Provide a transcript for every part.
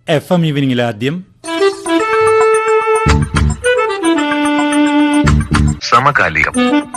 F M ഈവനിങ്ങിൽ ആദ്യം സമകാലികം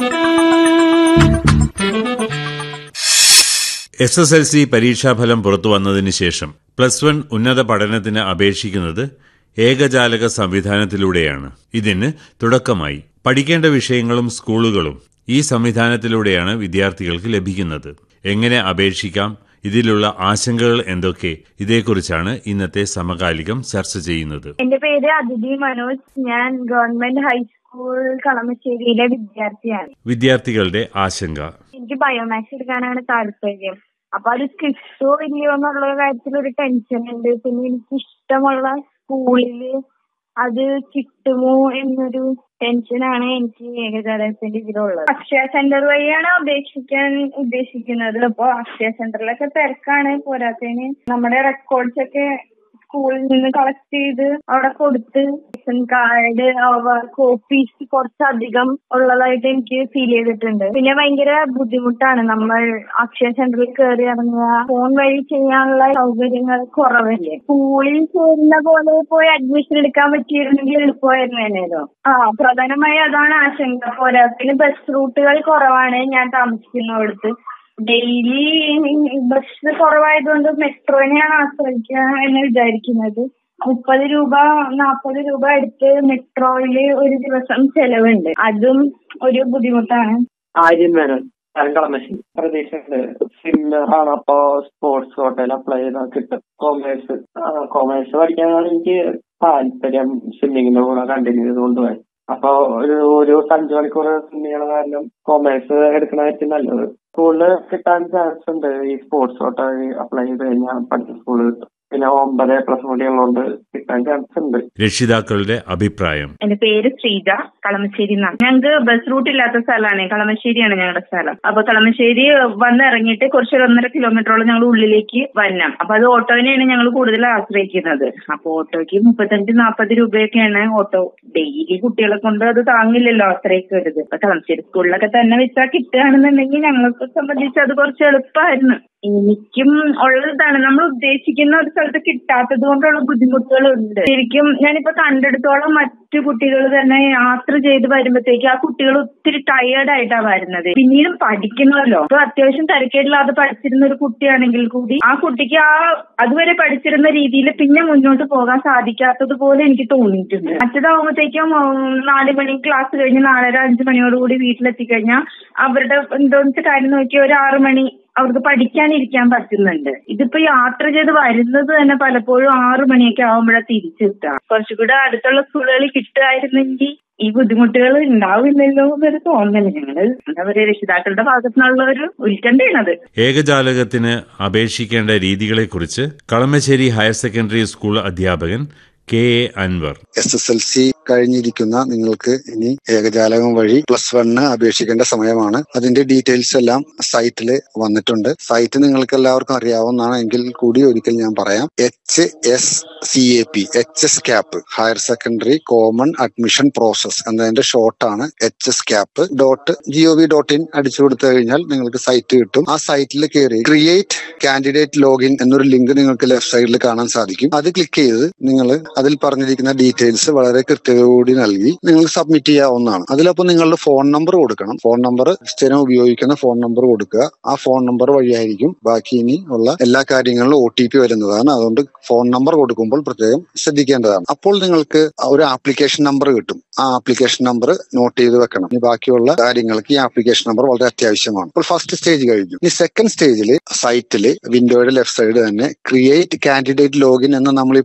S S L C പരീക്ഷാഫലം പുറത്തു വന്നതിന് ശേഷം പ്ലസ് വൺ ഉന്നത പഠനത്തിന് അപേക്ഷിക്കുന്നത് ഏകജാലക സംവിധാനത്തിലൂടെയാണ് ഇതിന് തുടക്കമായി പഠിക്കേണ്ട വിഷയങ്ങളും സ്കൂളുകളും ഈ സംവിധാനത്തിലൂടെയാണ് വിദ്യാർത്ഥികൾക്ക് ലഭിക്കുന്നത് എങ്ങനെ അപേക്ഷിക്കാം ഇതിലുള്ള ആശങ്കകൾ എന്തൊക്കെ ഇതേക്കുറിച്ചാണ് ഇന്നത്തെ സമകാലികം ചർച്ച ചെയ്യുന്നത് എന്റെ പേര് അതിഥി മനോജ് ഞാൻ ഗവൺമെന്റ് ഹൈസ്കൂൾ കളമശ്ശേരിയിലെ വിദ്യാർത്ഥിയാണ് വിദ്യാർത്ഥികളുടെ ആശങ്ക എനിക്ക് ബയോമാക്സ് എടുക്കാനാണ് താല്പര്യം അപ്പൊ അത് കിട്ടുമോ ഇല്ലയോ എന്നുള്ള കാര്യത്തിൽ ഒരു ടെൻഷൻ ഉണ്ട് പിന്നെ എനിക്ക് ഇഷ്ടമുള്ള സ്കൂളില് അത് കിട്ടുമോ എന്നൊരു ടെൻഷനാണ് എനിക്ക് ഏകജാലകത്തിന്റെ ഇതിലുള്ളത് അക്ഷയ സെന്റർ വഴിയാണ് അപേക്ഷിക്കാൻ ഉദ്ദേശിക്കുന്നത് അപ്പൊ അക്ഷയ സെന്ററിലൊക്കെ തിരക്കാണ് പോരാത്തതിന് നമ്മുടെ റെക്കോർഡ്സ് ഒക്കെ സ്കൂളിൽ നിന്ന് കളക്ട് ചെയ്ത് അവിടെ കൊടുത്ത് റേഷൻ കാർഡ് കോപ്പീസ് കുറച്ചധികം ഉള്ളതായിട്ട് എനിക്ക് ഫീൽ ചെയ്തിട്ടുണ്ട് പിന്നെ ഭയങ്കര ബുദ്ധിമുട്ടാണ് നമ്മൾ അക്ഷയ സെന്ററിൽ കയറി ഇറങ്ങുക ഫോൺ വഴി ചെയ്യാനുള്ള സൗകര്യങ്ങൾ കുറവല്ലേ സ്കൂളിൽ ചേരുന്ന പോലെ പോയി അഡ്മിഷൻ എടുക്കാൻ പറ്റിയിരുന്നെങ്കിൽ എളുപ്പമായിരുന്നേനോ ആ പ്രധാനമായി അതാണ് ആശങ്ക പോരാത്തിന് ബസ് റൂട്ടുകൾ കുറവാണ് ഞാൻ താമസിക്കുന്നിടത്ത് ഡെയിലി ബസ് കുറവായതുകൊണ്ട് മെട്രോനെയാണ് ആശ്രയിക്കുക എന്ന് വിചാരിക്കുന്നത് മുപ്പത് രൂപ നാൽപ്പത് രൂപ അടുത്ത് മെട്രോയില് ഒരു ദിവസം ചെലവുണ്ട് അതും ഒരു ബുദ്ധിമുട്ടാണ് ആര്യൻ മേനോൻ കളമശ്ശേരി പ്രതീക്ഷയുണ്ട് സിമ്മറാണ് അപ്പോ സ്പോർട്സ് കോട്ടയിൽ അപ്ലൈ ചെയ്താൽ കിട്ടും കോമേഴ്സ് കോമേഴ്സ് പഠിക്കാനാണ് എനിക്ക് താല്പര്യം സ്വിമ്മിങ്ങിന്റെ കൂടെ കണ്ടിന്യൂ ചെയ്ത് കൊണ്ടുപോയി അപ്പൊ ഒരു ഒരു അഞ്ചു മണിക്കൂർ സ്വിമ്മിങ് ചെയ്യണ കാരണം കോമേഴ്സ് എടുക്കണതായിരിക്കും നല്ലത് സ്കൂളിൽ കിട്ടാൻ ചാൻസ് ഉണ്ട് ഈ സ്പോർട്സ് കോട്ട അപ്ലൈ ചെയ്ത് കഴിഞ്ഞാൽ പഠിച്ച സ്കൂളിൽ കിട്ടും പിന്നെ ഒമ്പത് പ്ലസ് കൂടി ഉള്ളതുകൊണ്ട് കിട്ടാൻ ചാൻസ് ഉണ്ട് രക്ഷിതാക്കളുടെ അഭിപ്രായം എന്റെ പേര് ശ്രീജ കളമശ്ശേരി എന്നാണ് ഞങ്ങൾക്ക് ബസ് റൂട്ട് ഇല്ലാത്ത സ്ഥലമാണ് കളമശ്ശേരിയാണ് ഞങ്ങളുടെ സ്ഥലം അപ്പൊ കളമശ്ശേരി വന്ന് ഇറങ്ങിയിട്ട് കുറച്ച് ഒരു ഒന്നര കിലോമീറ്ററോളം ഞങ്ങൾ ഉള്ളിലേക്ക് വരണം അപ്പൊ അത് ഓട്ടോവിനെയാണ് ഞങ്ങൾ കൂടുതൽ ആശ്രയിക്കുന്നത് അപ്പൊ ഓട്ടോയ്ക്ക് മുപ്പത്തഞ്ച് നാൽപ്പത് രൂപയൊക്കെയാണ് ഓട്ടോ ഡെയിലി കുട്ടികളെ കൊണ്ട് അത് താങ്ങില്ലല്ലോ അത്രയൊക്കെ വരുത് അപ്പൊ കളമശ്ശേരി സ്കൂളിലൊക്കെ തന്നെ വെച്ചാൽ കിട്ടുകയാണെന്നുണ്ടെങ്കിൽ ഞങ്ങൾക്ക് സംബന്ധിച്ച് അത് കുറച്ച് എളുപ്പമായിരുന്നു എനിക്കും ഉള്ളതാണ് നമ്മൾ ഉദ്ദേശിക്കുന്ന ഒരു സ്ഥലത്ത് കിട്ടാത്തത് കൊണ്ടുള്ള ബുദ്ധിമുട്ടുകളുണ്ട് ശരിക്കും ഞാനിപ്പോ കണ്ടെടുത്തോളം മറ്റു കുട്ടികൾ തന്നെ യാത്ര ചെയ്ത് വരുമ്പോഴത്തേക്ക് ആ കുട്ടികൾ ഒത്തിരി ടയേർഡ് ആയിട്ടാണ് വരുന്നത് പിന്നീടും പഠിക്കണമല്ലോ അപ്പൊ അത്യാവശ്യം തിരക്കേടില്ലാതെ പഠിച്ചിരുന്ന ഒരു കുട്ടിയാണെങ്കിൽ കൂടി ആ കുട്ടിക്ക് ആ അതുവരെ പഠിച്ചിരുന്ന രീതിയിൽ പിന്നെ മുന്നോട്ട് പോകാൻ സാധിക്കാത്തത് പോലെ എനിക്ക് തോന്നിയിട്ടുണ്ട് മറ്റേതാകുമ്പോഴത്തേക്കും നാല് മണി ക്ലാസ് കഴിഞ്ഞ് നാലര അഞ്ചു മണിയോടുകൂടി വീട്ടിലെത്തിക്കഴിഞ്ഞാൽ അവരുടെ എന്തോന്ന് വെച്ച കാര്യം നോക്കി ഒരു ആറു മണി അവർക്ക് പഠിക്കാനിരിക്കാൻ പറ്റുന്നുണ്ട് ഇതിപ്പോ യാത്ര ചെയ്ത് വരുന്നത് തന്നെ പലപ്പോഴും ആറു മണിയൊക്കെ ആവുമ്പോഴാണ് തിരിച്ചെത്തുക കുറച്ചുകൂടെ അടുത്തുള്ള സ്കൂളുകളിൽ കിട്ടുമായിരുന്നെങ്കിൽ ഈ ബുദ്ധിമുട്ടുകൾ ഉണ്ടാവില്ലല്ലോ എന്നൊരു തോന്നല് ഞങ്ങള് എന്താ പറയുക രക്ഷിതാക്കളുടെ ഭാഗത്തു നിന്നുള്ള ഒരു ഉത്കണ്ഠയാണത് ഏകജാലകത്തിന് അപേക്ഷിക്കേണ്ട രീതികളെക്കുറിച്ച് കളമശ്ശേരി ഹയർ സെക്കൻഡറി സ്കൂൾ അധ്യാപകൻ K A Anwar S S L C കഴിഞ്ഞിരിക്കുന്ന നിങ്ങൾക്ക് ഇനി ഏകജാലകം വഴി പ്ലസ് വണ്ണ് അപേക്ഷിക്കേണ്ട സമയമാണ് അതിന്റെ ഡീറ്റെയിൽസ് എല്ലാം സൈറ്റിൽ വന്നിട്ടുണ്ട് സൈറ്റ് നിങ്ങൾക്ക് എല്ലാവർക്കും അറിയാവുന്നതാണ് എങ്കിൽ കൂടി ഒരിക്കൽ ഞാൻ പറയാം H S C A P H S cap higher secondary common admission process എന്നതിന്റെ ഷോർട്ടാണ് H S cap dot G O V dot in അടിച്ചു കൊടുത്തു കഴിഞ്ഞാൽ നിങ്ങൾക്ക് സൈറ്റ് കിട്ടും ആ സൈറ്റിൽ കയറി ക്രിയേറ്റ് കാൻഡിഡേറ്റ് ലോഗിൻ എന്നൊരു ലിങ്ക് നിങ്ങൾക്ക് ലെഫ്റ്റ് സൈഡിൽ കാണാൻ സാധിക്കും അത് ക്ലിക്ക് ചെയ്ത് നിങ്ങൾ അതിൽ പറഞ്ഞിരിക്കുന്ന ഡീറ്റെയിൽസ് വളരെ കൃത്യതയോടെ നൽകി നിങ്ങൾക്ക് സബ്മിറ്റ് ചെയ്യാവുന്നതാണ് അതിലപ്പോൾ നിങ്ങളുടെ ഫോൺ നമ്പർ കൊടുക്കണം ഫോൺ നമ്പർ സ്ഥിരം ഉപയോഗിക്കുന്ന ഫോൺ നമ്പർ കൊടുക്കുക ആ ഫോൺ നമ്പർ വഴിയായിരിക്കും ബാക്കി ഇനി ഉള്ള എല്ലാ കാര്യങ്ങളിലും ഒ ടി പി വരുന്നതാണ് അതുകൊണ്ട് ഫോൺ നമ്പർ കൊടുക്കുമ്പോൾ പ്രത്യേകം ശ്രദ്ധിക്കേണ്ടതാണ് അപ്പോൾ നിങ്ങൾക്ക് ഒരു ആപ്ലിക്കേഷൻ നമ്പർ കിട്ടും ആ ആപ്ലിക്കേഷൻ നമ്പർ നോട്ട് ചെയ്ത് വെക്കണം ഇനി ബാക്കിയുള്ള കാര്യങ്ങൾക്ക് ഈ ആപ്ലിക്കേഷൻ നമ്പർ വളരെ അത്യാവശ്യമാണ് ഇപ്പോൾ ഫസ്റ്റ് സ്റ്റേജ് കഴിഞ്ഞു ഇനി സെക്കൻഡ് സ്റ്റേജിൽ സൈറ്റിൽ വിൻഡോയുടെ ലെഫ്റ്റ് സൈഡ് തന്നെ ക്രിയേറ്റ് കാൻഡിഡേറ്റ് ലോഗിൻ എന്ന് നമ്മൾ